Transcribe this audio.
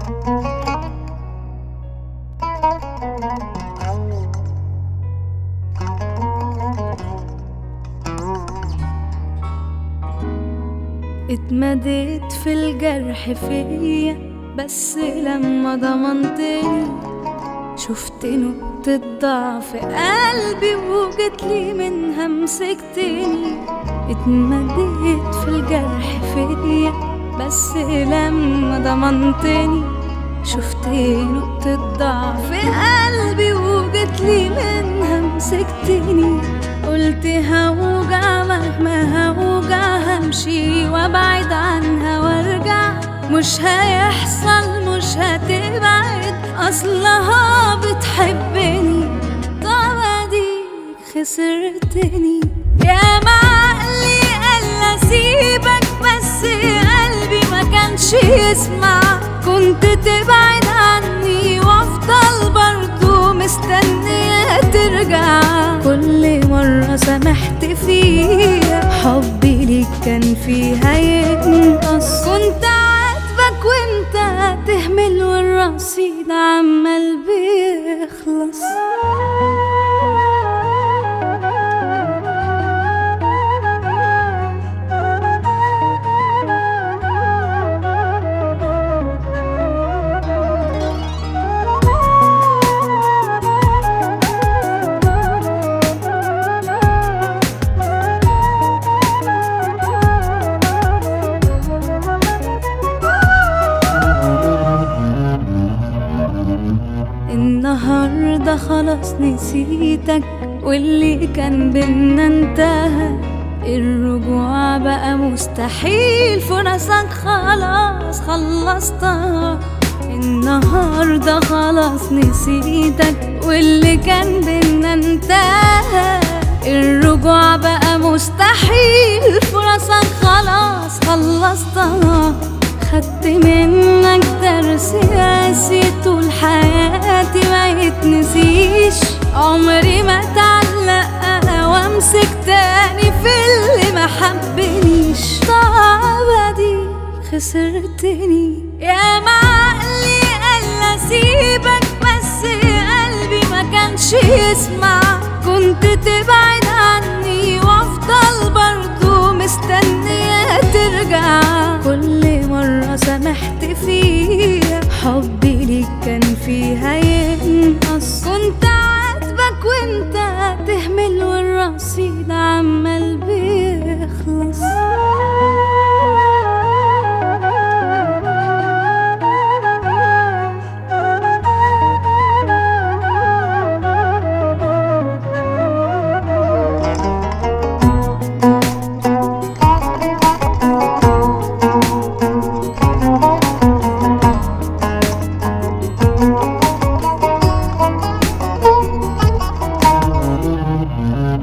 اتمديت في الجرح فيا بس لما ضمنتني شفت نقطة ضعف قلبي وجتلي منها مسكتني اتمديت في الجرح فيا بس لما ضمنتني شفت نقطة ضعف قلبي وجتلي منها مسكتني قلت هوجع مهما هوجع همشي وابعد عنها وارجع مش هيحصل مش هتبعد اصلها بتحبني طب اديك خسرتني يا معقلي قال اسيبك بس قلبي ما كانش يسمع كنت تبعد عني وافضل برضو مستنية ترجع كل مرة سمحت فيها حبي ليك كان فيها ينقص كنت عاتبك وانت تهمل والرصيد عمال بيخلص النهاردة خلاص نسيتك واللي كان بينا انتهى الرجوع بقى مستحيل فرصك خلاص خلصتها النهاردة خلاص نسيتك واللي كان بينا انتهى الرجوع بقى مستحيل فرصك خلاص خلصتها خدت منك درس قاسي طول حياتي ما يتنسيش عمري ما اتعلق وامسك تاني في اللي ما حبنيش صعبة دي خسرتني يا معقلي قال اسيبك بس قلبي ما كانش يسمع كنت تبعد عني وافضل برضو مستنية ترجع